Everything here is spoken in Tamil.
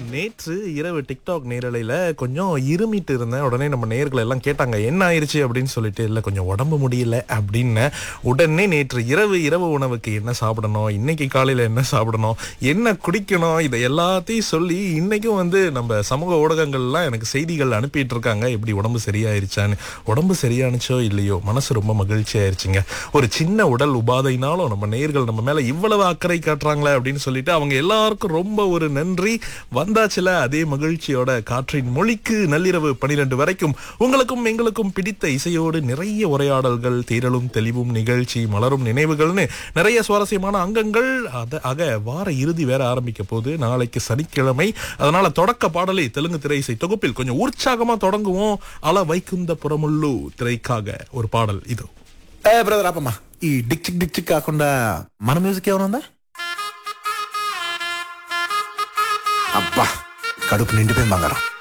நேற்று இரவு டிக்டாக் நேரலையில கொஞ்சம் இருமிட்டு இருந்தேன் உடனே நம்ம நேர்களை எல்லாம் கேட்டாங்க என்ன ஆயிருச்சு அப்படின்னு சொல்லிட்டு இல்லை கொஞ்சம் உடம்பு முடியல அப்படின்னு உடனே நேற்று இரவு இரவு உணவுக்கு என்ன சாப்பிடணும் இன்னைக்கு காலையில என்ன சாப்பிடணும் என்ன குடிக்கணும் இதை எல்லாத்தையும் சொல்லி இன்னைக்கும் வந்து நம்ம சமூக ஊடகங்கள்லாம் எனக்கு செய்திகள் அனுப்பிட்டு இருக்காங்க எப்படி உடம்பு சரியாயிருச்சான்னு உடம்பு சரியானுச்சோ இல்லையோ மனசு ரொம்ப மகிழ்ச்சி ஆயிருச்சுங்க ஒரு சின்ன உடல் உபாதைனாலும் நம்ம நேர்கள் நம்ம மேல இவ்வளவு அக்கறை காட்டுறாங்களே அப்படின்னு சொல்லிட்டு அவங்க எல்லாருக்கும் ரொம்ப ஒரு நன்றி வந்தாச்சுல அதே மகிழ்ச்சியோட காற்றின் மொழிக்கு நள்ளிரவு பனிரெண்டு வரைக்கும் உங்களுக்கும் எங்களுக்கும் பிடித்த இசையோடு நிறைய உரையாடல்கள் தேரலும் தெளிவும் நிகழ்ச்சி மலரும் நினைவுகள்னு நிறைய சுவாரஸ்யமான அங்கங்கள் அத ஆக வார இறுதி வேற ஆரம்பிக்க போகுது நாளைக்கு சனிக்கிழமை அதனால தொடக்க பாடலை தெலுங்கு திரை இசை தொகுப்பில் கொஞ்சம் உற்சாகமா தொடங்குவோம் அல வைகுந்த புறமுள்ளு திரைக்காக ஒரு பாடல் இது ఏ బ్రదర్ ఆపమ్మా ఈ డిక్ చిక్ డిక్ చిక్ కాకుండా మన మ్యూజిక్ ఏమైనా ఉందా అబ్బా కడుపు నిండిపోయింది బంగారం